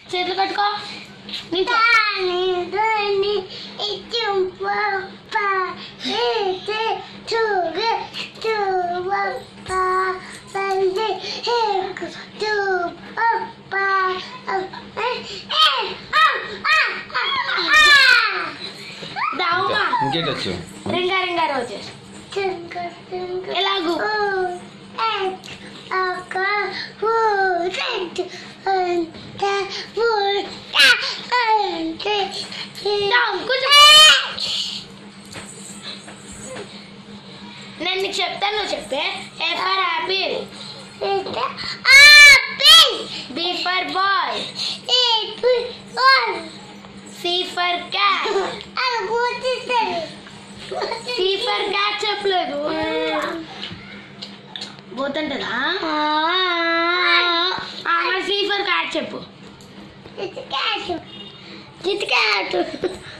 చేతులు కట్టుకో నీతో దావుమా ఇంకేంటి వచ్చు రింగా రింగా రోజు ఎలాగూ దావు, కూర్చో. నేను నీకు చెప్తాను నువ్వు చెప్పే A for apple B for boy C for cat C for cat చెప్పలేదు పోతుంటదా మరి సి ఫర్ క్యాట్ చెప్పు కిట్ క్యాట్